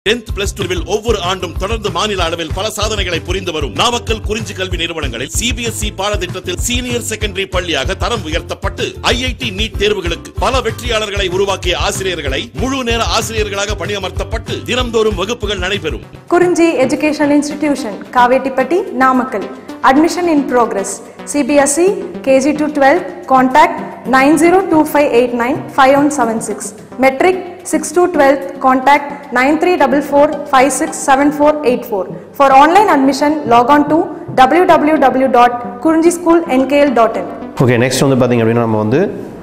Tenth plus டூவில் ஒவ்வொரு ஆண்டும் தொடர்ந்து மாநில அளவில் பல சாதனைகளை புரிந்து வரும் நாமக்கல் குறிஞ்சி கல்வி நிறுவனங்களில் சிபிஎஸ்இ பாடத்திட்டத்தில் சீனியர் செகண்டரி பள்ளியாக தரம் உயர்த்தப்பட்டு ஐஐடி நீட் தேர்வுகளுக்கு பல வெற்றியாளர்களை உருவாக்கிய ஆசிரியர்களை முழு நேர ஆசிரியர்களாக பணியமர்த்தப்பட்டு தினம்தோறும் வகுப்புகள் நடைபெறும் Kurinji educational institution Kavettipatti Namakkal admission in progress CBSE KG to twelve contact nine zero two five eight nine five one seven six matric six to twelfth contact nine three double four five six seven four eight four for online admission log on to W W W dot Kurinji school NKL dot in okay next வந்து பார்த்திங்க அப்படின்னா நம்ம வந்து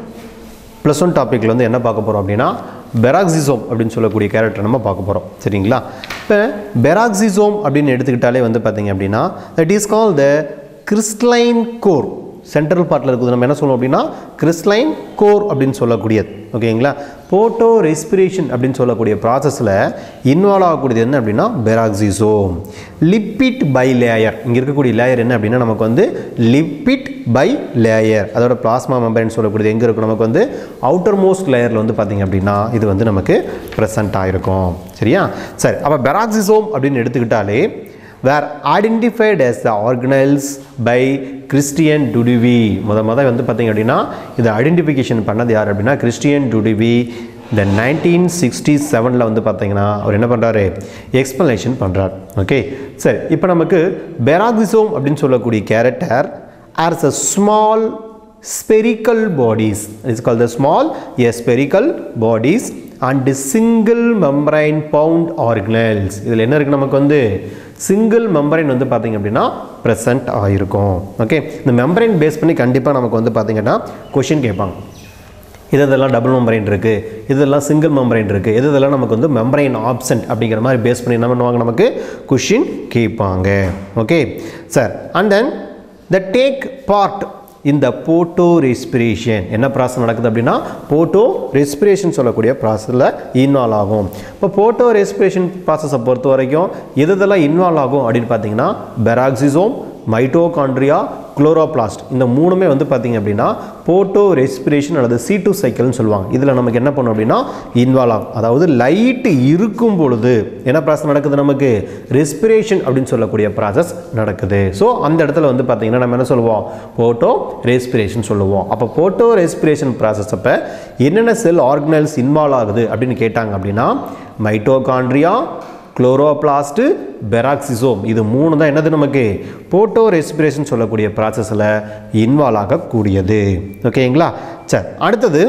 plus one டாப்பிக்கில் வந்து என்ன பார்க்க போகிறோம் அப்படின்னா பெராக்சிசோம் அப்படின்னு சொல்லக்கூடிய கேரக்டர் நம்ம பார்க்க போகிறோம் சரிங்களா இப்போ பெராக்சிசோம் அப்படின்னு எடுத்துக்கிட்டாலே வந்து பார்த்திங்க அப்படின்னா that is call the crystalline core central பார்ட்டில் இருக்குது நம்ம என்ன சொல்லுவோம் அப்படின்னா கிறிஸ்டலைன் கோர் அப்படின்னு சொல்லக்கூடியது ஓகேங்களா போட்டோ ரெஸ்பிரேஷன் அப்படின்னு சொல்லக்கூடிய ப்ராசஸில் இன்வால்வ் ஆகக்கூடியது என்ன அப்படின்னா பெராக்சிசோம் லிப்பிட் பை லேயர் இங்கே இருக்கக்கூடிய லேயர் என்ன அப்படின்னா நமக்கு வந்து லிப்பிட் பை லேயர் அதோட பிளாஸ்மா மெம்பரேன் சொல்லக்கூடியது எங்கே இருக்கும் நமக்கு வந்து அவுட்டர் மோஸ்ட் லேயரில் வந்து பார்த்திங்க அப்படின்னா இது வந்து நமக்கு ப்ரெசண்ட் ஆகிருக்கும் சரியா சரி அப்போ பெராக்சிசோம் அப்படின்னு எடுத்துக்கிட்டாலே were identified as the organelles by Christian de Duve முத முத வந்து பார்த்தீங்க அப்படின்னா இதை ஐடென்டிஃபிகேஷன் பண்ணது யார் அப்படின்னா கிறிஸ்டியன் டுடிவி இந்த நைன்டீன் சிக்ஸ்டி செவனில் வந்து பார்த்தீங்கன்னா அவர் என்ன பண்ணுறாரு எக்ஸ்பிளனேஷன் பண்ணுறார் ஓகே சரி இப்போ நமக்கு பெராக்சிசோம் அப்படின்னு சொல்லக்கூடிய character as a small spherical bodies it's called the small a spherical bodies and single membrane bound organelles இதில் என்ன இருக்குது நமக்கு வந்து சிங்கிள் மெம்பரைன் வந்து பார்த்தீங்க அப்படின்னா ப்ரெசன்ட் ஆகிருக்கும் ஓகே இந்த மெம்பரைன் பேஸ் பண்ணி கண்டிப்பாக நமக்கு வந்து பார்த்தீங்கன்னா கொஷின் கேட்பாங்க இது இதெல்லாம் டபுள் மெம்பரைன் இருக்குது இதெல்லாம் சிங்கிள் மெம்பரைன் இருக்குது இது இதெல்லாம் நமக்கு வந்து மெம்பரைன் ஆப்சென்ட் அப்படிங்கிற மாதிரி பேஸ் பண்ணி என்ன பண்ணுவாங்க நமக்கு கொஷின் கேட்பாங்க okay sir and then the take part இந்த போட்டோ ரெஸ்பிரேஷன் என்ன ப்ராசஸ் நடக்குது அப்படின்னா போட்டோ ரெஸ்பிரேஷன் சொல்லக்கூடிய ப்ராசஸில் இன்வால்வ் ஆகும் இப்போ போட்டோ ரெஸ்பிரேஷன் ப்ராசஸை பொறுத்த வரைக்கும் எது இதெல்லாம் இன்வால்வ் ஆகும் அப்படின்னு பார்த்தீங்கன்னா பெராக்சிசோம் மைட்டோகாண்ட்ரியா குளோரோபிளாஸ்ட் இந்த மூணுமே வந்து பார்த்தீங்க அப்படின்னா போட்டோ ரெஸ்பிரேஷன் அல்லது சி டூ சைக்கிள்னு சொல்லுவாங்க இதில் நமக்கு என்ன பண்ணும் அப்படின்னா இன்வால்வ் ஆகும் அதாவது லைட்டு இருக்கும் பொழுது என்ன ப்ராசஸ் நடக்குது நமக்கு ரெஸ்பிரேஷன் அப்படின்னு சொல்லக்கூடிய ப்ராசஸ் நடக்குது ஸோ அந்த இடத்துல வந்து பார்த்தீங்கன்னா நம்ம என்ன சொல்லுவோம் போட்டோ ரெஸ்பிரேஷன் சொல்லுவோம் அப்போ போட்டோ ரெஸ்பிரேஷன் ப்ராசஸ் அப்போ என்னென்ன செல் ஆர்கனல்ஸ் இன்வால்வ் ஆகுது அப்படின்னு கேட்டாங்க அப்படின்னா மைட்டோகாண்ட்ரியா குளோரோபிளாஸ்ட்டு பெராக்சிசோம் இது மூணு தான் என்னது நமக்கு போட்டோ ரெஸ்பிரேஷன் சொல்லக்கூடிய ப்ராசஸில் இன்வால்வ் ஆகக்கூடியது ஓகேங்களா சரி அடுத்தது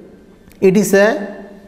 it is a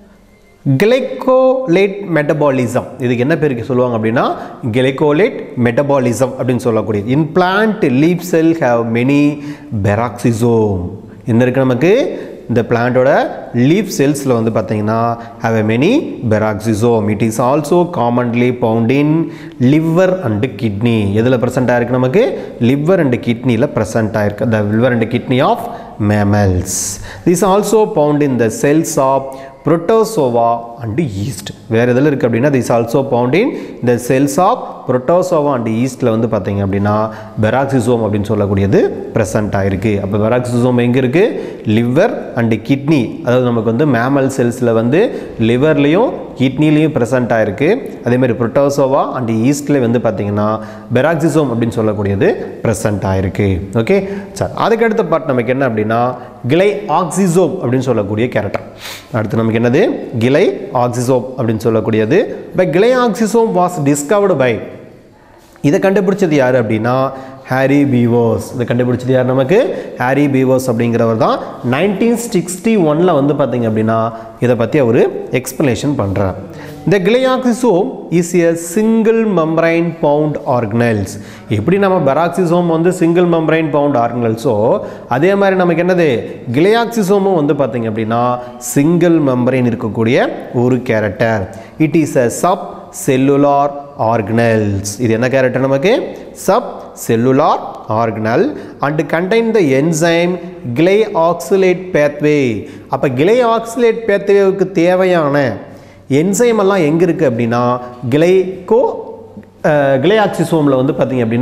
glycolate metabolism இதுக்கு என்ன பேருக்கு சொல்லுவாங்க அப்படின்னா கிளைக்கோலேட் மெட்டபாலிசம் அப்படின்னு சொல்லக்கூடியது in plant leaf cell have many peroxisome என்ன இருக்கு நமக்கு இந்த பிளான்ட்டோட லீஃப் செல்ஸில் வந்து பார்த்தீங்கன்னா have a many peroxisome it is also commonly found in liver and kidney எதில் ப்ரெசென்ட் ஆயிருக்கு நமக்கு லிவர் அண்டு கிட்னியில் ப்ரெசென்ட் ஆயிருக்கு the liver and kidney of mammals this also bound in the cells of protozoa and yeast வேறு எதில் இருக்குது அப்படின்னா this also bound in the cells of protozoa and ஈஸ்ட்டில் வந்து பார்த்தீங்க அப்படின்னா பெராக்சிசோம் அப்படின்னு சொல்லக்கூடியது ப்ரெசன்ட் ஆயிருக்கு அப்போ பெராக்சிசோம் எங்கே இருக்குது லிவர் அண்டு கிட்னி அதாவது நமக்கு வந்து மேமல் செல்ஸில் வந்து லிவர்லேயும் கிட்னிலையும் ப்ரெசன்ட் ஆயிருக்கு அதேமாதிரி புரோட்டோசோவா அண்ட் ஈஸ்ட்ல வந்து பார்த்தீங்கன்னா பெராக்சிசோம் அப்படின்னு சொல்லக்கூடியது ப்ரெசன்ட் ஆயிருக்கு ஓகே சார் அதுக்கு அடுத்த பார்ட் நமக்கு என்ன அப்படின்னா கிளை ஆக்சிசோம் அப்படின்னு சொல்லக்கூடிய கேரக்டர் அடுத்து நமக்கு என்னது கிளை ஆக்சிசோம் அப்படின்னு சொல்லக்கூடியது பை கிளை ஆக்சிசோம் வாஸ் டிஸ்கவர்டு பை இதை கண்டுபிடிச்சது யார் அப்படின்னா ஹாரி பீவோஸ் இதை கண்டுபிடிச்சது யார் நமக்கு ஹாரி பீவோஸ் அப்படிங்கிறவர் தான் நைன்டீன் சிக்ஸ்டி ஒனில் வந்து பார்த்தீங்க அப்படின்னா இதை பற்றி அவர் எக்ஸ்பிளனேஷன் பண்ணுறார் இந்த glyoxysome is a single membrane bound organelles எப்படி நம்ம பெராக்சிசோம் வந்து சிங்கிள் மெம்பரைன் பவுண்ட் ஆர்கனல்ஸோ அதே மாதிரி நமக்கு என்னது கிளையாக்சிசோமும் வந்து பார்த்தீங்க அப்படின்னா சிங்கிள் மெம்பரைன் இருக்கக்கூடிய ஒரு character it is a subcellular organelles இது என்ன கேரக்டர் நமக்கு subcellular organelle and contain the enzyme glyoxylate pathway அப்போ கிளை ஆக்சிலேட் பேத்வேவுக்கு தேவையான என்சைம் எல்லாம் எங்கே இருக்குது அப்படின்னா கிளைகோ கிளையாக்சிசோமில் வந்து பார்த்தீங்க அப்படின்னா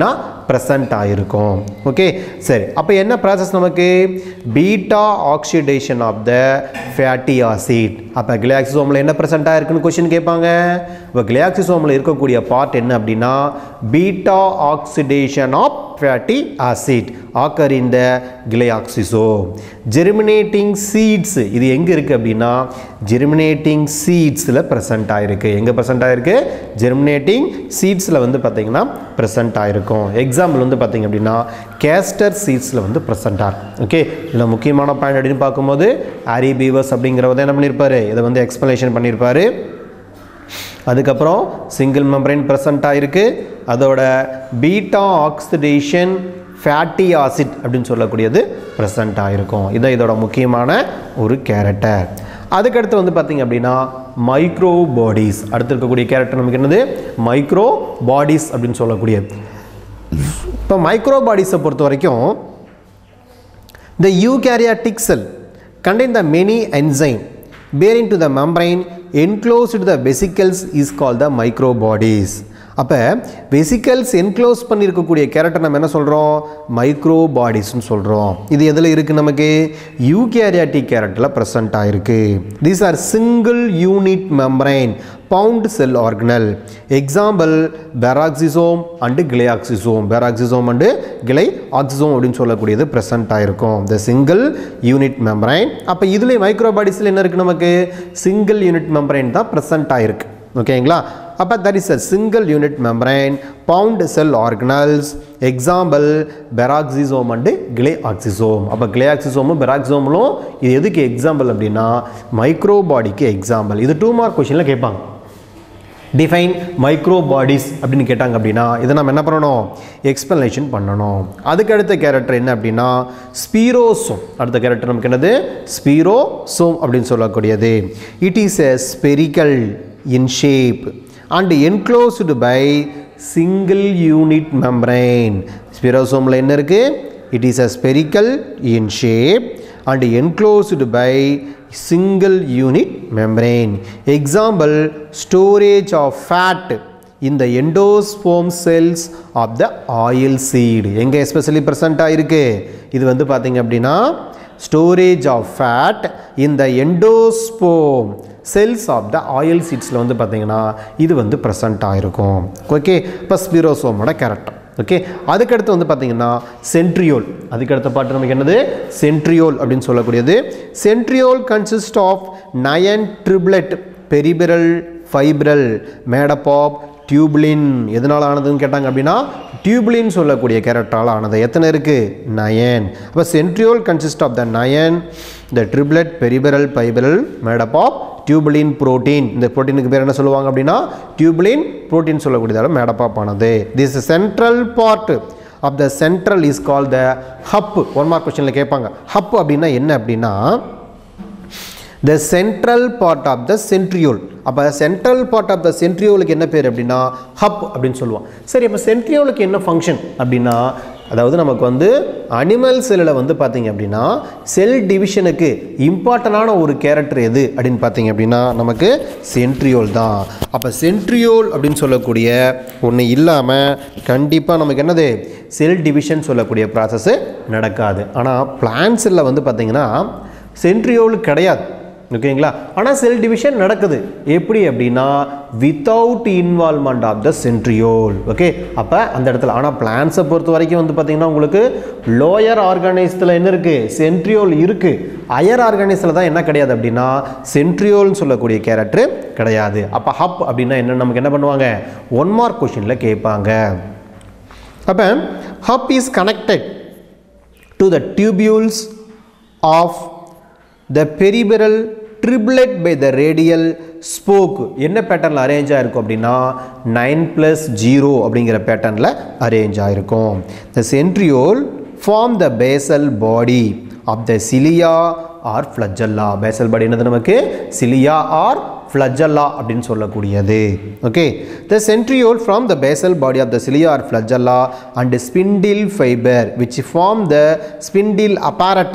ப்ரெசண்ட் ஆகிருக்கும் ஓகே சரி அப்போ என்ன ப்ராசஸ் நமக்கு beta oxidation of the fatty acid அப்போ கிளியாக்சிசோமில் என்ன ப்ரெசண்ட் ஆகிருக்குன்னு கொஷின் கேட்பாங்க இப்போ கிளியாக்சிசோமில் இருக்கக்கூடிய பார்ட் என்ன அப்படின்னா beta oxidation of fatty acid occur in the glyoxysome germinating seeds இது எங்க இருக்கு அப்படின்னா germinating seedsல present ஆயிருக்கு எங்க present ஆயிருக்கு germinating seedsல வந்து பார்த்தீங்கன்னா present ஆயிருக்கும் எக்ஸாம்பிள் வந்து பார்த்தீங்க அப்படின்னா castor seedsல வந்து present ஆகும் ஓகே இதில் முக்கியமான பாயிண்ட் அப்படின்னு பார்க்கும்போது ஆரி பீவர்ஸ் அப்படிங்கிறவங்க என்ன பண்ணியிருப்பாரு இதை வந்து எக்ஸ்பிளனேஷன் பண்ணியிருப்பாரு அதுக்கப்புறம் சிங்கிள் மெம்பரைன் ப்ரெசண்ட் ஆகிருக்கு அதோட பீட்டா ஆக்சிடேஷன் ஃபேட்டி ஆசிட் அப்படின்னு சொல்லக்கூடியது ப்ரெசண்ட் ஆகிருக்கும் இதான் இதோட முக்கியமான ஒரு கேரக்டர் அதுக்கடுத்து வந்து பார்த்திங்க அப்படின்னா மைக்ரோ பாடிஸ் அடுத்து இருக்கக்கூடிய கேரக்டர் நமக்கு என்னது மைக்ரோ பாடிஸ் அப்படின்னு சொல்லக்கூடியது இப்போ மைக்ரோ பாடிஸை பொறுத்த வரைக்கும் The eukaryotic cell contain the many enzyme bearing to the membrane enclosed to the vesicles is called the microbodies. அப்போ வெசிக்கல்ஸ் என்க்ளோஸ் பண்ணியிருக்கக்கூடிய கேரக்டர் நம்ம என்ன சொல்கிறோம் மைக்ரோ பாடிஸ்னு சொல்கிறோம் இது எதில் இருக்குது நமக்கு யூகேரியாட்டிக் கேரக்டரில் ப்ரெசண்ட் ஆகிருக்கு these are single unit membrane bound cell organelle example peroxisome and glyoxysome peroxisome and glyoxysome அப்படின்னு சொல்லக்கூடியது ப்ரெசண்ட் ஆயிருக்கும் த சிங்கிள் யூனிட் மெம்பரைன் அப்போ இதுலேயே மைக்ரோபாடிஸில் என்ன இருக்குது நமக்கு சிங்கிள் யூனிட் மெம்பரைன் தான் ப்ரெசண்ட் ஆயிருக்கு ஓகேங்களா அப்போ that is a single unit membrane bound cell organelles example peroxisome and glyoxysome அப்போ கிளே ஆக்சிசோமும் பெராக்சிசோமும் இது எதுக்கு எக்ஸாம்பிள் அப்படின்னா மைக்ரோபாடிக்கு எக்ஸாம்பிள் இது டூ மார்க் கொஷினில் கேட்பாங்க டிஃபைன் மைக்ரோ பாடிஸ் அப்படின்னு கேட்டாங்க அப்படின்னா இதை நம்ம என்ன பண்ணணும் எக்ஸ்பிளனேஷன் பண்ணணும் அதுக்கு அடுத்த கேரக்டர் என்ன அப்படின்னா ஸ்பீரோசோம் அடுத்த கேரக்டர் நமக்கு என்னது ஸ்பீரோசோம் அப்படின்னு சொல்லக்கூடியது it is a spherical in shape and enclosed by single unit membrane ஸ்பிரோசோமில் என்ன இருக்குது it is a spherical in shape and enclosed by single unit membrane. Example storage of fat in the endosperm cells of the oil seed. எங்க especially present ஆயிருக்கு இது வந்து பார்த்தீங்க அப்படின்னா storage of fat இந்த endosperm cells of the oil சீட்ஸில் வந்து பார்த்தீங்கன்னா இது வந்து ப்ரெசண்ட் ஆகிருக்கும் ஓகே இப்போ ஸ்பிரோசோமோட கேரக்டர் ஓகே அதுக்கடுத்து வந்து பார்த்தீங்கன்னா சென்ட்ரியோல் அதுக்கடுத்த பாட்டு நமக்கு என்னது சென்ட்ரியோல் அப்படின்னு சொல்லக்கூடியது centriole consist of nine triplet peripheral fibril made up of tubulin எதனால் ஆனதுன்னு கேட்டாங்க அப்படின்னா டியூப்ளின் சொல்லக்கூடிய கேரக்டரால் ஆனது எத்தனை இருக்குது நயன் அப்போ centriole consist of the nine the triplet peripheral fibril made up of tubulin protein இந்த புரோட்டீனுக்கு பேர் என்ன சொல்லுவாங்க அப்படின்னா டியூபுலின் புரோட்டீன் சொல்லக்கூடியதால மேடப்பாப் ஆனது this central part of the central is call the hub one mark கொஸ்டினில் கேட்பாங்க ஹப் அப்படின்னா என்ன அப்படின்னா the central part of the centriole அப்போ சென்ட்ரல் பார்ட் ஆஃப் த சென்ட்ரியோலுக்கு என்ன பேர் அப்படின்னா ஹப் அப்படின்னு சொல்லுவோம் சரி அப்போ சென்ட்ரியோலுக்கு என்ன ஃபங்க்ஷன் அப்படின்னா அதாவது நமக்கு வந்து அனிமல் செல்லில் வந்து பார்த்தீங்க அப்படின்னா செல் டிவிஷனுக்கு இம்பார்ட்டண்டான ஒரு கேரக்டர் எது அப்படின்னு பார்த்தீங்க அப்படின்னா நமக்கு சென்ட்ரியோல் தான் அப்போ சென்ட்ரியோல் அப்படின்னு சொல்லக்கூடிய ஒன்று இல்லாமல் கண்டிப்பாக நமக்கு என்னது செல் டிவிஷன் சொல்லக்கூடிய ப்ராசஸ்ஸு நடக்காது ஆனால் பிளான் செல்லில் வந்து பார்த்தீங்கன்னா சென்ட்ரியோல் கிடையாது ஓகேங்களா ஆனால் செல் டிவிஷன் நடக்குது எப்படி அப்படின்னா without involvement of the centriole okay அப்போ அந்த இடத்துல ஆனால் பிளான்ஸை பொறுத்த வரைக்கும் வந்து பார்த்தீங்கன்னா உங்களுக்கு லோயர் ஆர்கானைஸில் என்ன இருக்குது சென்ட்ரியோல் இருக்குது ஹையர் ஆர்கானைஸில் தான் என்ன கிடையாது அப்படின்னா சென்ட்ரியோல்னு சொல்லக்கூடிய கேரக்டர் கிடையாது அப்போ ஹப் அப்படின்னா என்ன நமக்கு என்ன பண்ணுவாங்க ஒன் மார்க் கொஷினில் கேட்பாங்க அப்போ hub is connected to the tubules of the peripheral triplet by the radial spoke என்ன பேட்டர்னில் அரேஞ்ச் ஆகிருக்கும் அப்படின்னா நைன் ப்ளஸ் ஜீரோ அப்படிங்கிற பேட்டர்னில் அரேஞ்ச் ஆகிருக்கும் the centriole form the basal body of the cilia or flagella basal body என்னது நமக்கு cilia or flagella அப்படின்னு சொல்லக்கூடியது okay the centriole from the basal body of the cilia or flagella and spindle fibre which form the spindle apparatus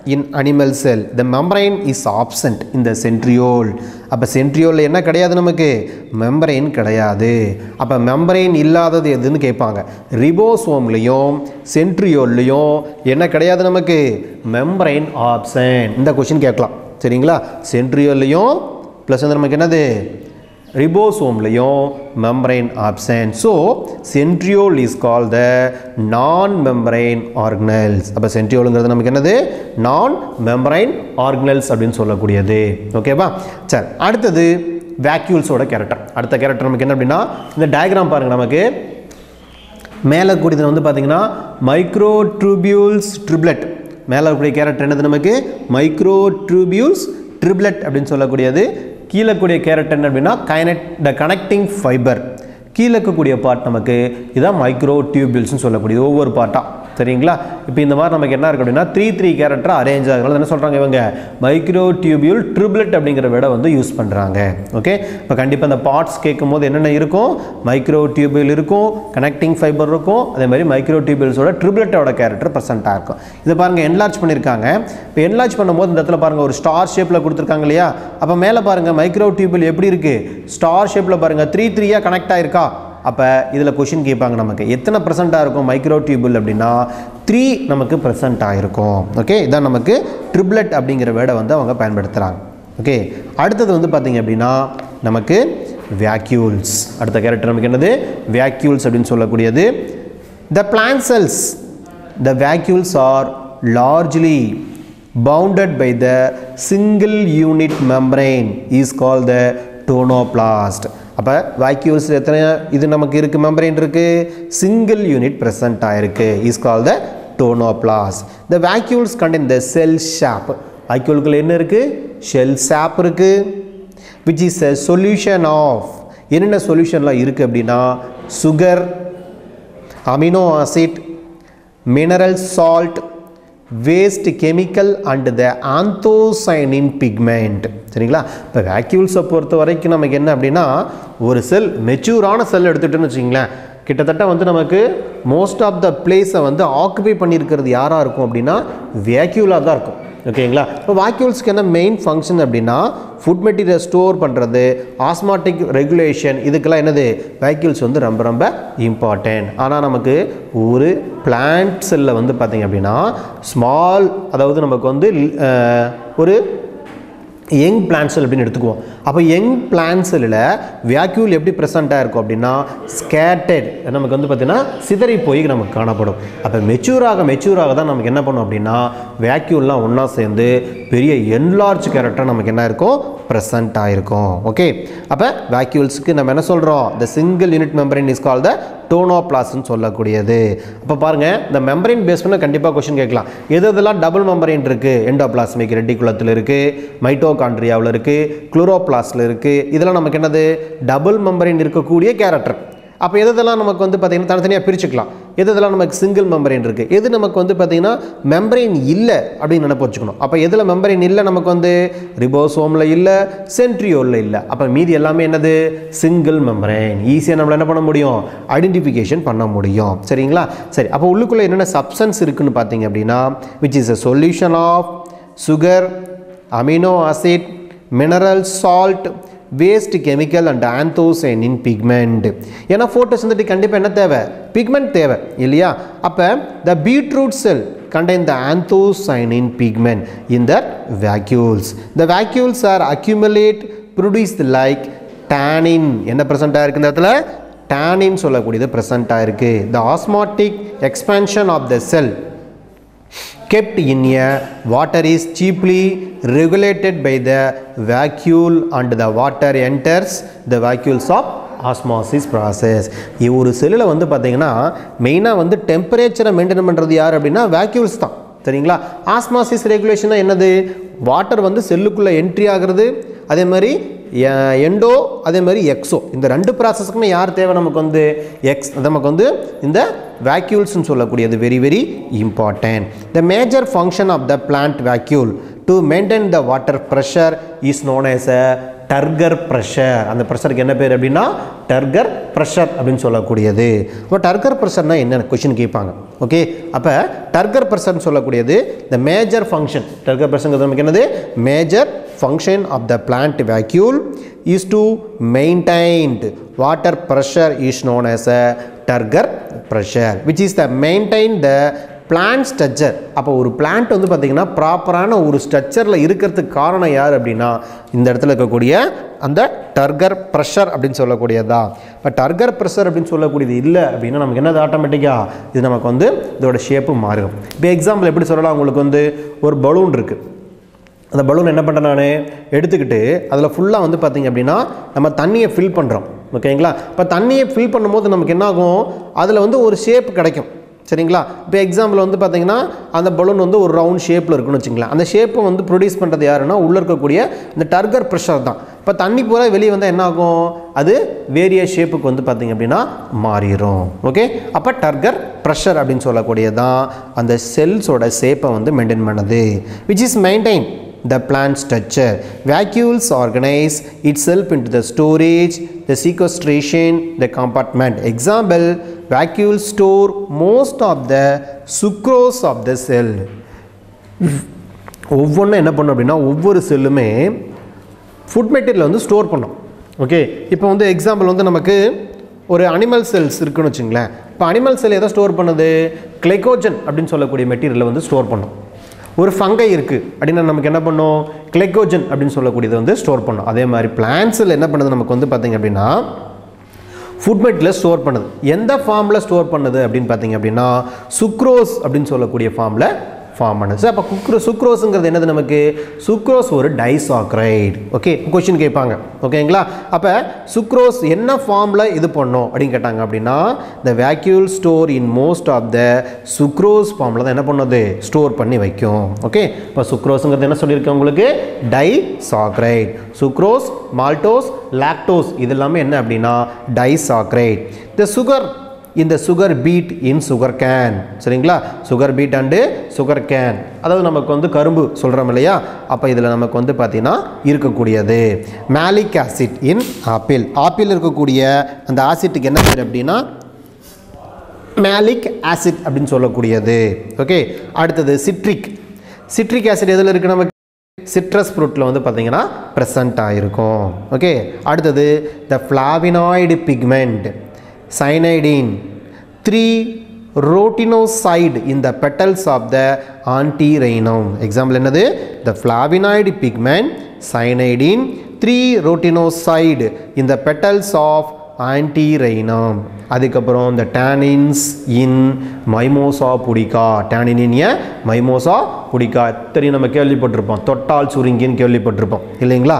in animal cell the membrane is absent இந்த centriole அப்போ சென்ட்ரியோலில் என்ன கிடையாது நமக்கு membrane கிடையாது அப்போ மெம்பரைன் இல்லாதது எதுன்னு கேட்பாங்க ரிபோசோம்லேயும் சென்ட்ரியோல்லையும் என்ன கிடையாது நமக்கு மெம்பரைன் ஆப்சன் இந்த கொஷின் கேட்கலாம் சரிங்களா சென்ட்ரியோல்லையும் ப்ளஸ் வந்து நமக்கு என்னது ரிபோசோம்லையும் membrane absent so centriole is call the non membrane organelles அப்போ சென்ட்ரியோலுங்கிறது நமக்கு என்னது நான் மெம்பரைன் ஆர்கனல்ஸ் அப்படின்னு சொல்லக்கூடியது ஓகேவா சரி அடுத்தது வேக்யூல்ஸோட கேரக்டர் அடுத்த கேரக்டர் நமக்கு என்ன அப்படின்னா இந்த டயக்ராம் பாருங்கள் நமக்கு மேலே கூடியது வந்து பார்த்தீங்கன்னா மைக்ரோ ட்ரூபியூல்ஸ் ட்ரிப்ளெட் மேலே இருக்கக்கூடிய கேரக்டர் என்னது நமக்கு மைக்ரோ ட்ரூபியூல்ஸ் ட்ரிப்ளெட் அப்படின்னு சொல்லக்கூடியது கீழே கூடிய கேரக்டர் என்ன அப்படின்னா கைனட் த கனெக்டிங் ஃபைபர் கீழே இருக்கக்கூடிய பார்ட் நமக்கு இதான் மைக்ரோ டியூபியூல்ஸ்னு சொல்லக்கூடியது ஒவ்வொரு பார்ட்டாக சரிங்களா இப்போ இந்த மாதிரி நமக்கு என்ன இருக்குது அப்படின்னா த்ரீ த்ரீ கேரக்டர் அரேஞ்ச் ஆகிறதுனால என்ன சொல்கிறாங்க இவங்க மைக்ரோ டியூபியூல் ட்ரிப்ளெட் அப்படிங்கிற விட வந்து யூஸ் பண்ணுறாங்க ஓகே இப்போ கண்டிப்பாக இந்த பார்ட்ஸ் கேட்கும் போது என்னென்ன இருக்கும் மைக்ரோ டியூபியூல் இருக்கும் கனெக்டிங் ஃபைபர் இருக்கும் அதே மாதிரி மைக்ரோ டியூபியூல்ஸோட ட்ரிப்ளெட்டோட கேரக்டர் ப்ரெசென்ட்டாக இருக்கும் இது பாருங்கள் என்லார்ஜ் பண்ணியிருக்காங்க இப்போ என்லார்ஜ் பண்ணும்போது இந்த இடத்துல பாருங்கள் ஒரு ஸ்டார் ஷேப்பில் கொடுத்துருக்காங்க இல்லையா அப்போ மேலே பாருங்கள் மைக்ரோ டியூபியூல் எப்படி இருக்குது ஸ்டார் ஷேப்பில் பாருங்கள் த்ரீ த்ரீயாக கனெக்ட் ஆயிருக்கா அப்போ இதில் கொஷின் கேட்பாங்க நமக்கு எத்தனை ப்ரெசென்ட்டாக இருக்கும் மைக்ரோ டியூபிள் அப்படின்னா த்ரீ நமக்கு ப்ரெசென்ட் ஆகிருக்கும் ஓகே இதான் நமக்கு ட்ரிப்ளெட் அப்படிங்கிற வேர்டை வந்து அவங்க பயன்படுத்துகிறாங்க ஓகே அடுத்தது வந்து பார்த்தீங்க அப்படின்னா நமக்கு வேக்யூல்ஸ் அடுத்த கேரக்டர் நமக்கு என்னது வேக்யூல்ஸ் அப்படின்னு சொல்லக்கூடியது the plant cells the vacuoles are largely bounded by the single unit membrane is called the tonoplast அப்போ vacuoles எத்தனை இது நமக்கு இருக்கு மெம்பரைன் இருக்கு சிங்கிள் யூனிட் present ஆயிருக்கு is call the tonoplast the vacuoles contain the cell sap vacuoleக்குள்ள என்ன இருக்கு ஷெல் சாப் இருக்கு which is a solution of என்னென்ன சொல்யூஷன்லாம் இருக்குது அப்படின்னா sugar amino acid mineral salt waste chemical and the anthocyanin pigment சரிங்களா இப்போ வேக்யூல்ஸை பொறுத்த வரைக்கும் நமக்கு என்ன அப்படின்னா ஒரு செல் மெச்சூரான செல் எடுத்துகிட்டோன்னு வச்சிங்களேன் கிட்டத்தட்ட வந்து நமக்கு மோஸ்ட் ஆஃப் த பிளேஸை வந்து ஆக்குபை பண்ணியிருக்கிறது யாராக இருக்கும் அப்படின்னா வேக்யூலாக தான் இருக்கும் ஓகேங்களா இப்போ வாக்யூல்ஸ்க்கு என்ன மெயின் ஃபங்க்ஷன் அப்படின்னா ஃபுட் மெட்டீரியல் ஸ்டோர் பண்ணுறது ஆஸ்மாட்டிக் ரெகுலேஷன் இதுக்கெல்லாம் என்னது வேக்யூல்ஸ் வந்து ரொம்ப ரொம்ப இம்பார்ட்டன்ட் ஆனால் நமக்கு ஒரு பிளான்ட் செல்லில் வந்து பார்த்திங்க அப்படின்னா ஸ்மால் அதாவது நமக்கு வந்து அஹ், ஒரு யங் பிளான்ட் செல் அப்படின்னு எடுத்துக்குவோம் அப்போ யங் பிளான்ட் செல்லில் வேக்யூல் எப்படி ப்ரெசண்ட்டாக இருக்கும் அப்படின்னா ஸ்கேட்டட் நமக்கு வந்து பார்த்திங்கன்னா சிதறி போய் நமக்கு காணப்படும் அப்போ மெச்சூராக மெச்சூராக தான் நமக்கு என்ன பண்ணும் அப்படின்னா வேக்யூல்லாம் ஒன்றா சேர்ந்து பெரிய என்லார்ஜ் கேரக்டர் நமக்கு என்ன இருக்கும் ப்ரெசண்ட் ஆகிருக்கும் ஓகே அப்போ வேக்யூல்ஸுக்கு நம்ம என்ன சொல்கிறோம் the single unit membrane is call the டோனோபிளாஸ்ன்னு சொல்லக்கூடியது அப்போ பாருங்கள் இந்த மெம்பரின் பேஸ் பண்ண கண்டிப்பாக கொஷின் கேட்கலாம் எது எதெல்லாம் டபுள் மெம்பரின் இருக்குது எண்டோபிளாஸ்மிக் ரெட்டிகுலத்தில் இருக்குது மைட்டோகாண்ட்ரியாவில் இருக்குது குளோரோபிளாஸ்டில் இருக்குது இதெல்லாம் நமக்கு என்னது டபுள் மெம்பரின் இருக்கக்கூடிய கேரக்டர் அப்போ எது எதெல்லாம் நமக்கு வந்து பார்த்திங்கன்னா தனித்தனியாக பிரிச்சுக்கலாம் எது எதெல்லாம் நமக்கு சிங்கிள் மெம்பரைன் இருக்குது எது நமக்கு வந்து பார்த்திங்கன்னா மெம்பரைன் இல்லை அப்படின்னு நினைப்பு வச்சுக்கணும் அப்போ எதில் மெம்பரைன் இல்லை நமக்கு வந்து ரிபோசோமில் இல்லை சென்ட்ரியோலில் இல்லை அப்போ மீதி எல்லாமே என்னது சிங்கிள் மெம்பரைன் ஈஸியாக நம்மள என்ன பண்ண முடியும் ஐடென்டிஃபிகேஷன் பண்ண முடியும் சரிங்களா சரி அப்போ உள்ளுக்குள்ளே என்னென்ன சப்ஸ்டன்ஸ் இருக்குன்னு பார்த்தீங்க அப்படின்னா which is a solution of sugar amino acid mineral salt waste chemical and anthocyanin pigment ஏன்னா ஃபோட்டோசிந்தட்டிக் கண்டிப்பாக என்ன தேவை பிக்மெண்ட் தேவை இல்லையா அப்போ the beetroot cell contain the anthocyanin pigment in the vacuoles. The vacuoles are accumulate produced like tannin என்ன present ஆயிருக்கு இந்த இடத்துல tannin சொல்லக்கூடியது present ஆயிருக்கு the osmotic expansion of the cell kept in a water is cheaply regulated by the vacuole and the water enters the vacuoles of osmosis process ஒரு செல்லில் வந்து பார்த்தீங்கன்னா மெயினாக வந்து டெம்பரேச்சரை மெயின்டைன் பண்ணுறது யார் அப்படின்னா வேக்யூல்ஸ் தான் சரிங்களா ஆஸ்மாசிஸ் ரெகுலேஷனாக என்னது வாட்டர் வந்து செல்லுக்குள்ளே என்ட்ரி ஆகிறது அதே மாதிரி எண்டோ அதே மாதிரி எக்ஸோ இந்த ரெண்டு ப்ராசஸ்க்குமே யார் தேவை நமக்கு வந்து எக்ஸ் நமக்கு வந்து இந்த வேக்யூல்ஸ்னு சொல்லக்கூடியது very very important the major function of the plant vacuole to maintain the water pressure is known as a turgor pressure அந்த ப்ரெஷருக்கு என்ன பேர் அப்படின்னா டர்கர் ப்ரெஷர் அப்படின்னு சொல்லக்கூடியது அப்போ டர்கர் ப்ரெஷர்னா என்ன கொஷின் கேட்பாங்க ஓகே அப்போ டர்கர் ப்ரெஷர்னு சொல்லக்கூடியது the மேஜர் ஃபங்க்ஷன் டர்கர் ப்ரெஷருங்கிறது நமக்கு என்னது major function of the plant vacuole is to maintained water pressure is known as a turgor pressure which is the maintain the plant structure அப்போ ஒரு plant வந்து பார்த்திங்கன்னா ப்ராப்பரான ஒரு ஸ்ட்ரக்சரில் இருக்கிறதுக்கு காரணம் யார் அப்படின்னா இந்த இடத்துல இருக்கக்கூடிய அந்த டர்கர் ப்ரெஷர் அப்படின்னு சொல்லக்கூடியதா இப்போ டர்கர் ப்ரெஷர் அப்படின்னு சொல்லக்கூடியது இல்லை அப்படின்னா நமக்கு என்னது ஆட்டோமேட்டிக்காக இது நமக்கு வந்து இதோட ஷேப்பு மாறிடும் இப்போ எக்ஸாம்பிள் எப்படி சொல்லலாம் உங்களுக்கு வந்து ஒரு பலூன் இருக்குது அந்த பலூன் என்ன பண்ணுறேன் நான் எடுத்துக்கிட்டு அதில் ஃபுல்லாக வந்து பார்த்திங்க அப்படின்னா நம்ம தண்ணியை ஃபில் பண்ணுறோம் ஓகேங்களா இப்போ தண்ணியை ஃபில் பண்ணும்போது நமக்கு என்ன ஆகும் அதில் வந்து ஒரு ஷேப் கிடைக்கும் சரிங்களா இப்போ எக்ஸாம்பிள் வந்து பார்த்தீங்கன்னா அந்த பலூன் வந்து ஒரு ரவுண்ட் ஷேப்பில் இருக்குன்னு வச்சுங்களேன் அந்த ஷேப்பை வந்து ப்ரொடியூஸ் பண்ணுறது யாருன்னா உள்ளே இருக்கக்கூடிய இந்த டர்கர் ப்ரெஷர் தான் இப்போ தண்ணி பூரா வெளியே வந்தால் என்ன ஆகும் அது வேரிய ஷேப்புக்கு வந்து பார்த்திங்க அப்படின்னா மாறிடும் ஓகே அப்போ டர்கர் ப்ரெஷர் அப்படின்னு சொல்லக்கூடியது தான் அந்த செல்ஸோட ஷேப்பை வந்து மெயின்டைன் பண்ணுது which is maintain the plant structure. Vacuoles organize itself into the storage, the sequestration, the compartment. Example, vacuoles store most of the sucrose of the cell. ஒவ்வொன்றும் என்ன பண்ணும் அப்படின்னா ஒவ்வொரு செல்லுமே ஃபுட் மெட்டீரியல் வந்து ஸ்டோர் பண்ணும் ஓகே இப்போ வந்து எக்ஸாம்பிள் வந்து நமக்கு ஒரு அனிமல் செல்ஸ் இருக்குன்னு வச்சுங்களேன் இப்போ அனிமல் செல் எதை ஸ்டோர் பண்ணுது கிளைகோஜன் அப்படின்னு சொல்லக்கூடிய மெட்டீரியலை வந்து ஸ்டோர் பண்ணும் ஒரு ஃபங்கை இருக்குது அப்படின்னா நமக்கு என்ன பண்ணும் கிளைகோஜன் அப்படின்னு சொல்லக்கூடியது வந்து ஸ்டோர் பண்ணும் அதே மாதிரி பிளான்ஸில் என்ன பண்ணுது நமக்கு வந்து பார்த்திங்க அப்படின்னா ஃபுட் மெட்டில் ஸ்டோர் பண்ணுது எந்த ஃபார்மில் ஸ்டோர் பண்ணுது அப்படின்னு பார்த்தீங்க அப்படின்னா சுக்ரோஸ் அப்படின்னு சொல்லக்கூடிய ஃபார்மில் ஃபார்ம் பண்ணுது சார் அப்போ குக்ரோ சுக்ரோஸுங்கிறது என்னது நமக்கு சுக்ரோஸ் ஒரு டைசாக்ரைடு ஓகே கொஷின் கேட்பாங்க ஓகேங்களா அப்போ சுக்ரோஸ் என்ன ஃபார்மில் இது பண்ணோம் அப்படின்னு கேட்டாங்க அப்படின்னா the vacuole store in most of the sucrose ஃபார்மில் தான் என்ன பண்ணுது ஸ்டோர் பண்ணி வைக்கும் ஓகே இப்போ சுக்ரோஸுங்கிறது என்ன சொல்லியிருக்கேன் உங்களுக்கு டைசாக்ரைட் சுக்ரோஸ் மால்டோஸ் லாக்டோஸ் இது எல்லாமே என்ன அப்படின்னா டைசாக்ரைட் த சுகர் இந்த sugar beet in sugar cane சரிங்களா sugar beet and sugar cane அதாவது நமக்கு வந்து கரும்பு சொல்கிறோம் இல்லையா அப்போ இதில் நமக்கு வந்து பார்த்திங்கன்னா இருக்கக்கூடியது malic acid in apple apple இருக்கக்கூடிய அந்த ஆசிட்டுக்கு என்ன பேர் அப்படின்னா மேலிக் ஆசிட் அப்படின்னு சொல்லக்கூடியது ஓகே அடுத்தது சிட்ரிக் சிட்ரிக் ஆசிட் எதில் இருக்குது நமக்கு சிட்ரஸ் ஃப்ரூட்டில் வந்து பார்த்தீங்கன்னா ப்ரெசண்ட் ஆகிருக்கும் ஓகே அடுத்தது the flavonoid pigment cyanidine three rutinoside in the petals of the antirrhinum example என்னது the flavonoid pigment cyanidine three rutinoside in the petals of antirrhinum அதுக்கப்புறம் இந்த டேனின்ஸ் இன் மைமோசா புடிகா டேனின் இன் ஏ மைமோசா புடிகா தெரியும் நம்ம கேள்விப்பட்டிருப்போம் தொட்டால் சுருங்கின்னு கேள்விப்பட்டிருப்போம் இல்லைங்களா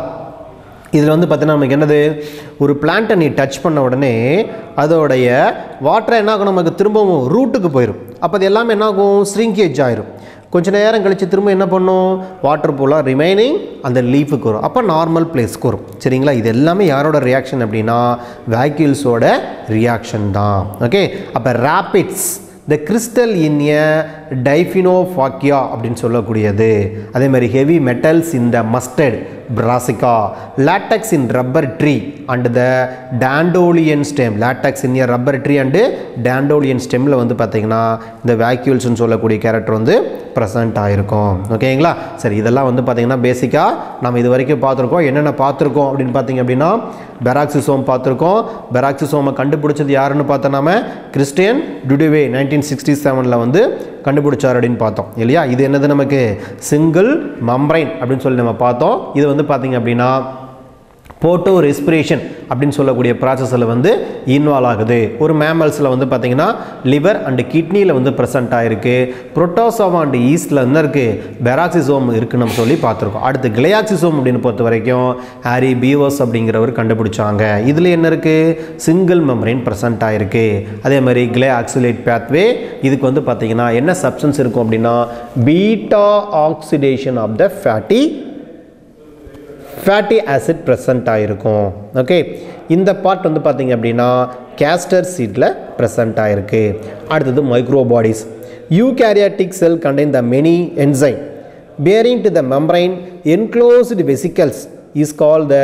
இதில் வந்து பார்த்தீங்கன்னா நமக்கு என்னது ஒரு பிளான்ட்டை நீ டச் பண்ண உடனே அதோடைய வாட்டரை என்ன ஆகும் நமக்கு திரும்பவும் ரூட்டுக்கு போயிடும் அப்போ அது எல்லாமே என்ன ஆகும் ஸ்ரிங்கேஜ் ஆயிரும் கொஞ்ச நேரம் கழித்து திரும்ப என்ன பண்ணும் வாட்டர் பூலாக ரிமைனிங் அந்த லீஃபுக்கு வரும் அப்போ நார்மல் பிளேஸ்க்கு வரும் சரிங்களா இது எல்லாமே யாரோட ரியாக்ஷன் அப்படின்னா வேக்யூல்ஸோட ரியாக்ஷன் தான் ஓகே அப்போ raphides the crystal in a Dieffenbachia அப்படின்னு சொல்லக்கூடியது அதே மாதிரி heavy metals in the mustard Brassica latex in rubber tree and the dandelion stem latex in a rubber tree and டேண்டோலியன் ஸ்டெம்மில் வந்து பார்த்தீங்கன்னா இந்த வேக்யூல்ஸ்னு சொல்லக்கூடிய கேரக்டர் வந்து ப்ரெசண்ட் ஆகிருக்கும் ஓகேங்களா சரி இதெல்லாம் வந்து பார்த்தீங்கன்னா பேசிக்காக நம்ம இது வரைக்கும் பார்த்துருக்கோம் என்னென்ன பார்த்துருக்கோம் அப்படின்னு பார்த்தீங்க அப்படின்னா பெராக்சிசோம் பார்த்துருக்கோம் பெராக்சிசோமை கண்டுபிடிச்சது யாருன்னு பார்த்தோம் நாம கிறிஸ்டியன் டுடுவே நைன்டீன் சிக்ஸ்டி செவனில் வந்து கண்டுபிடிச்சார் அப்படின்னு பார்த்தோம் இல்லையா இது என்னது நமக்கு சிங்கிள் மம்ரைன் அப்படின்னு சொல்லி நம்ம பார்த்தோம் இது வந்து பார்த்தீங்க அப்படின்னா போட்டோ ரெஸ்பிரேஷன் அப்படின்னு சொல்லக்கூடிய ப்ராசஸில் வந்து இன்வால்வ் ஆகுது ஒரு மேமல்ஸில் வந்து பார்த்தீங்கன்னா லிவர் அண்டு கிட்னியில் வந்து ப்ரெசென்ட் ஆகிருக்கு புரோட்டோசோம் அண்ட் ஈஸ்டில் என்ன இருக்குது பெராக்சிசோம் இருக்குன்னு நம்ம சொல்லி பார்த்துருக்கோம் அடுத்து கிளையாக்சிசோம் அப்படின்னு பொறுத்த வரைக்கும் ஹாரி பீவோஸ் அப்படிங்கிறவர் கண்டுபிடிச்சாங்க இதில் என்ன இருக்குது சிங்கிள் மெம்பரைன் ப்ரெசென்ட் ஆகிருக்கு அதே மாதிரி கிளே ஆக்சிலேட் பேத்வே இதுக்கு வந்து பார்த்தீங்கன்னா என்ன சப்ஸ்டன்ஸ் இருக்கும் அப்படின்னா beta oxidation of the fatty fatty acid present ஆகிருக்கும் ஓகே இந்த பார்ட் வந்து பார்த்தீங்க அப்படின்னா கேஸ்டர் சீட்டில் ப்ரெசண்ட் ஆகிருக்கு அடுத்தது microbodies eukaryotic cell contain the many enzyme bearing to the membrane enclosed vesicles is called the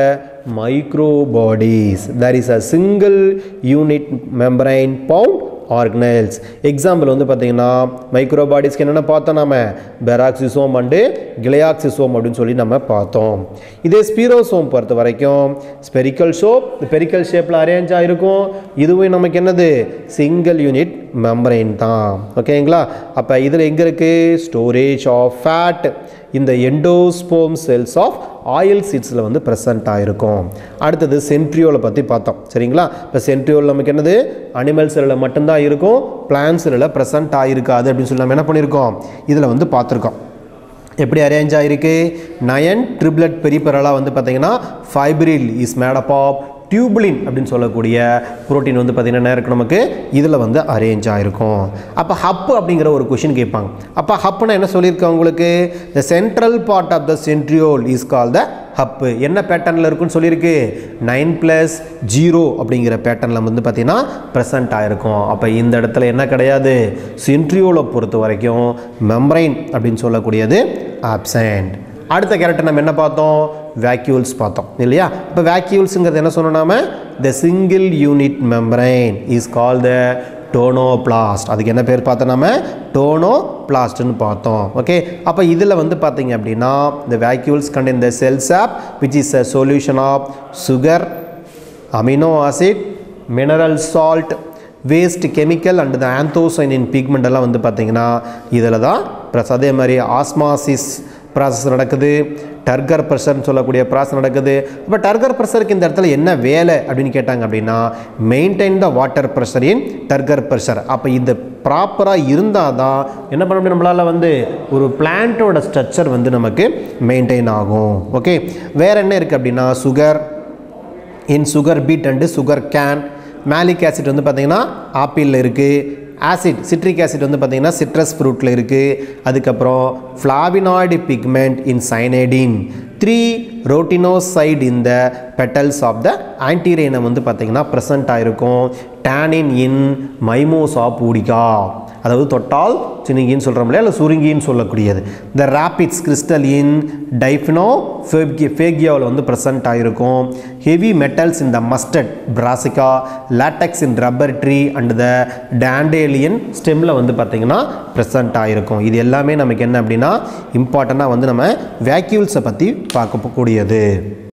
microbodies there is a single unit membrane found organelles example வந்து பார்த்தீங்கன்னா மைக்ரோபாடிஸ்க்கு என்னென்ன பார்த்தோம் நாம பெராக்சிசோம் அண்டு கிளையாக்சிசோம் அப்படின்னு சொல்லி நம்ம பார்த்தோம் இதே ஸ்பீரோசோம் பொறுத்த வரைக்கும் ஸ்பெரிக்கல் ஷோப் பெரிக்கல் ஷேப்பில் அரேஞ்ச் ஆகிருக்கும் இதுவும் நமக்கு என்னது சிங்கிள் யூனிட் மெம்பரைன் தான் ஓகேங்களா அப்போ இதில் எங்கே இருக்குது ஸ்டோரேஜ் ஆஃப் ஃபேட் இந்த எண்டோஸ்போம் செல்ஸ் ஆஃப் ஆயில் சீட்ஸில் வந்து ப்ரெசண்ட் ஆகிருக்கும் அடுத்தது சென்ட்ரியோலை பற்றி பார்த்தோம் சரிங்களா இப்போ சென்ட்ரியோல் நமக்கு என்னது அனிமல் செல்லில் மட்டும்தான் இருக்கும் பிளான்ட் செல்லில் ப்ரெசண்ட் ஆகிருக்காது அப்படின்னு சொல்லி நம்ம என்ன பண்ணியிருக்கோம் இதில் வந்து பார்த்துருக்கோம் எப்படி அரேஞ்ச் ஆகிருக்கு நயன் ட்ரிப்ளட் பெரிபரலாக வந்து பார்த்தீங்கன்னா fibril is made up of tubulin அப்படின்னு சொல்லக்கூடிய புரோட்டீன் வந்து பார்த்திங்கன்னா என்ன இருக்கு நமக்கு இதில் வந்து அரேஞ்ச் ஆகிருக்கும் அப்போ ஹப் அப்படிங்கிற ஒரு கொஷின் கேட்பாங்க அப்போ ஹப்னா என்ன சொல்லியிருக்கேன் உங்களுக்கு the central part of the centriole is call the hub என்ன பேட்டர்னில் இருக்குன்னு சொல்லியிருக்கு நைன் ப்ளஸ் ஜீரோ அப்படிங்கிற பேட்டர்னில் வந்து பார்த்திங்கன்னா ப்ரெசண்ட் ஆகிருக்கும் அப்போ இந்த இடத்துல என்ன கிடையாது சென்ட்ரியோலை பொறுத்த வரைக்கும் மெம்பரைன் அப்படின்னு சொல்லக்கூடியது ஆப்சண்ட் அடுத்த கேரக்டர் நம்ம என்ன பார்த்தோம் வேக்யூல்ஸ் பார்த்தோம் இல்லையா இப்போ வேக்யூல்ஸுங்கிறது என்ன சொன்னோம் நாம the single unit membrane is call the tonoplast அதுக்கு என்ன பேர் பார்த்தோம் நாம டோனோபிளாஸ்ட்னு பார்த்தோம் ஓகே அப்போ இதில் வந்து பார்த்தீங்க அப்படின்னா இந்த vacuoles contain the cell sap which is a solution of sugar amino acid mineral salt waste chemical and the anthocyanin pigment எல்லாம் வந்து பார்த்தீங்கன்னா இதில் தான் ப்ளஸ் அதே மாதிரி ஆஸ்மாசிஸ் ப்ராசஸ் நடக்குது டர்கர் ப்ரெஷர்னு சொல்லக்கூடிய ப்ராசஸ் நடக்குது அப்போ டர்கர் ப்ரெஷருக்கு இந்த இடத்துல என்ன வேலை அப்படின்னு கேட்டாங்க அப்படின்னா maintain the water pressure in turgor pressure அப்போ இது ப்ராப்பராக இருந்தால் தான் என்ன பண்ண முடியும் நம்மளால் வந்து ஒரு பிளான்ட்டோட ஸ்ட்ரக்சர் வந்து நமக்கு மெயின்டைன் ஆகும் ஓகே வேறு என்ன இருக்குது அப்படின்னா sugar in sugar beet and sugar cane malic acid வந்து பார்த்திங்கன்னா ஆப்பிளில் இருக்குது ஆசிட் சிட்ரிக் ஆசிட் வந்து பார்த்திங்கன்னா சிட்ரஸ் ஃப்ரூட்டில் இருக்குது அதுக்கப்புறம் flavonoid pigment in cyanidin three rutinoside in the petals of the antirrhinum வந்து பார்த்திங்கன்னா ப்ரெசண்ட் ஆகிருக்கும் டேனின் இன் மைமோசா பூடிகா அதாவது தொட்டால் சினுங்கின்னு சொல்கிறோம் இல்லையா இல்லை சுருங்கின்னு சொல்லக்கூடியது இந்த ராபிட்ஸ் கிறிஸ்டல் இன் டைஃபினோ ஃபேகி ஃபேகியாவில் வந்து ப்ரெசண்ட் ஆகிருக்கும் ஹெவி மெட்டல்ஸ் இந்த mustard Brassica latex in rubber tree and the dandelion ஸ்டெம்மில் வந்து பார்த்திங்கன்னா ப்ரெசண்ட் ஆகிருக்கும் இது எல்லாமே நமக்கு என்ன அப்படின்னா இம்பார்ட்டண்ட்டாக வந்து நம்ம வேக்யூல்ஸை பற்றி பார்க்கக்கூடியது